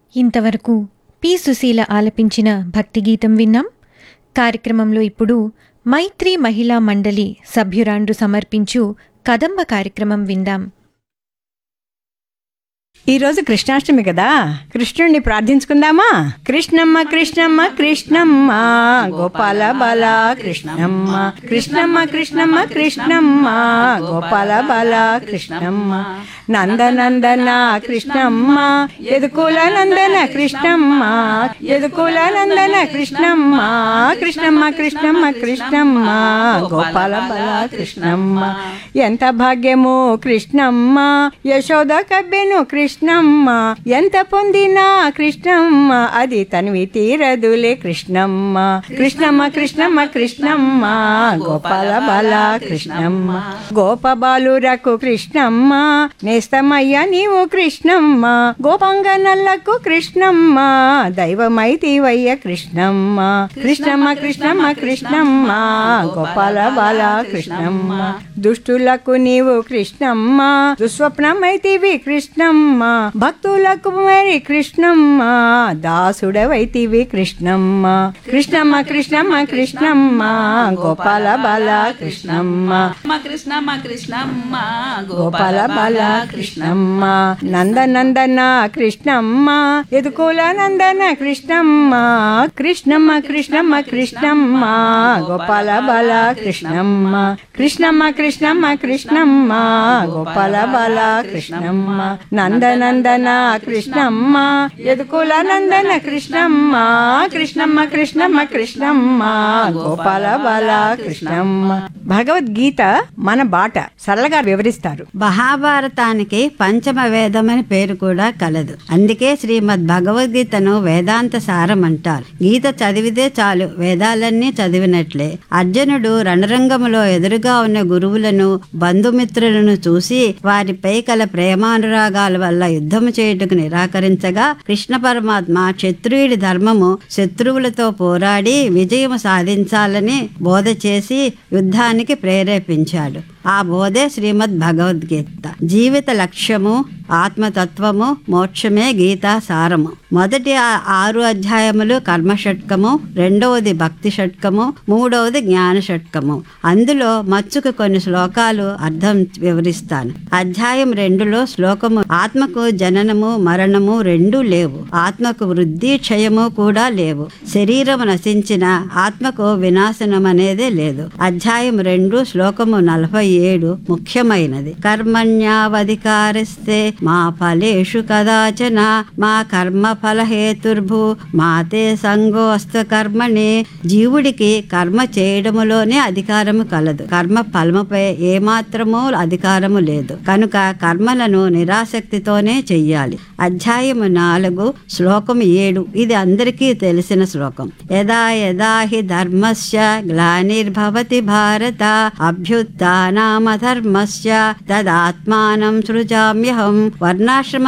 ఇంతవరకు పి సుశీల ఆలపించిన భక్తి గీతం విన్నాం కార్యక్రమంలో ఇప్పుడు మైత్రి మహిళా మండలి సభ్యురాండ్రు సమర్పించు కదంబ కార్యక్రమం విందాం ఈ రోజు కృష్ణాష్టమి కదా కృష్ణుడిని ప్రార్థించుకుందామా కృష్ణమ్మ కృష్ణమ్మ కృష్ణమ్మ గోపాల బాల కృష్ణమ్మ కృష్ణమ్మ కృష్ణమ్మ కృష్ణమ్మ గోపాల బాల కృష్ణమ్మ నందనందన కృష్ణమ్మ ఎదుకుల నందన కృష్ణమ్మ ఎదుకుల నందన కృష్ణమ్మ కృష్ణమ్మ కృష్ణమ్మ కృష్ణమ్మ గోపాల బాల కృష్ణమ్మ ఎంత భాగ్యము కృష్ణమ్మ యశోద కబ్బెను కృష్ణమ్మ ఎంత పొందినా కృష్ణమ్మ అది తనివి తీరదులే కృష్ణమ్మ కృష్ణమ్మ కృష్ణమ్మ కృష్ణమ్మ గోపాల బాల కృష్ణమ్మ గోప బాలురకు కృష్ణమ్మ నేస్తమయ్య నీవు కృష్ణమ్మ గోపంగ నల్లకు కృష్ణమ్మ దైవమైతివయ్య కృష్ణమ్మ కృష్ణమ్మ కృష్ణమ్మ కృష్ణమ్మ గోపాల బాల కృష్ణమ్మ దుష్టులకు నీవు కృష్ణమ్మ దుస్వప్నమైతివి కృష్ణమ్మ భక్తులకు మరి కృష్ణమ్మ దాసుడవైతివి కృష్ణమ్మ కృష్ణమ్మ కృష్ణమ్మ కృష్ణమ్మ గోపాల బాల కృష్ణమ్మ మా కృష్ణమ్మ కృష్ణమ్మ గోపాల బాల కృష్ణమ్మ నందనందన కృష్ణమ్మ ఎదుకుల నందన కృష్ణమ్మ కృష్ణమ్మ కృష్ణమ్మ కృష్ణమ్మ గోపాల బాల కృష్ణమ్మ కృష్ణమ్మ కృష్ణమ్మ కృష్ణమ్మ గోపాల బాల కృష్ణమ్మ నందనందన కృష్ణమ్మ ఎదుకుల నందన కృష్ణమ్మ కృష్ణమ్మ కృష్ణమ్మ కృష్ణమ్మ గోపాల బాల కృష్ణమ్మ భగవద్గీత మన బాట సరళగా వివరిస్తారు మహాభారతానికి పంచమ వేదమని పేరు కూడా కలదు అందుకే శ్రీమద్ భగవద్గీతను వేదాంత సారం అంటారు గీత చదివితే చాలు వేదాలన్నీ చదివినట్లే అర్జునుడు రణరంగములో ఎదురుగా ఉన్న గురువులను బంధుమిత్రులను చూసి వారిపై కల ప్రేమానురాగాల వల్ల యుద్ధము చేయుటకు నిరాకరించగా కృష్ణ పరమాత్మ క్షత్రియుడి ధర్మము శత్రువులతో పోరాడి విజయము సాధించాలని బోధ చేసి యుద్ధానికి ప్రేరేపించాడు ఆ బోధే శ్రీమద్ భగవద్గీత జీవిత లక్ష్యము ఆత్మతత్వము మోక్షమే గీతా సారము మొదటి ఆ- ఆరు అధ్యాయములు కర్మ షట్కము రెండవది భక్తి షట్కము మూడవది జ్ఞాన షట్కము అందులో మచ్చుకు కొన్ని శ్లోకాలు అర్థం వివరిస్తాను అధ్యాయం రెండులో శ్లోకము ఆత్మకు జననము మరణము రెండూ లేవు ఆత్మకు వృద్ధి క్షయము కూడా లేవు శరీరము నశించిన ఆత్మకు వినాశనం అనేదే లేదు అధ్యాయం రెండు శ్లోకము నలభై ఏడు ముఖ్యమైనది కర్మణ్యావధికారిస్తే మా ఫలేషు కదాచన మా కర్మ ఫల హేతుర్భు మాతే సంగోస్త కర్మణి జీవుడికి కర్మ చేయడములోనే అధికారము కలదు కర్మ ఫలముపై ఏమాత్రము అధికారము లేదు కనుక కర్మలను నిరాసక్తితోనే చెయ్యాలి అధ్యాయము నాలుగు శ్లోకం ఏడు ఇది అందరికీ తెలిసిన శ్లోకం యదా యదా హి ధర్మస్య గ్లానిర్భవతి భారత అభ్యుత్నామధర్మస్య తదాత్మానం సృజామ్యహం వర్ణాశ్రమ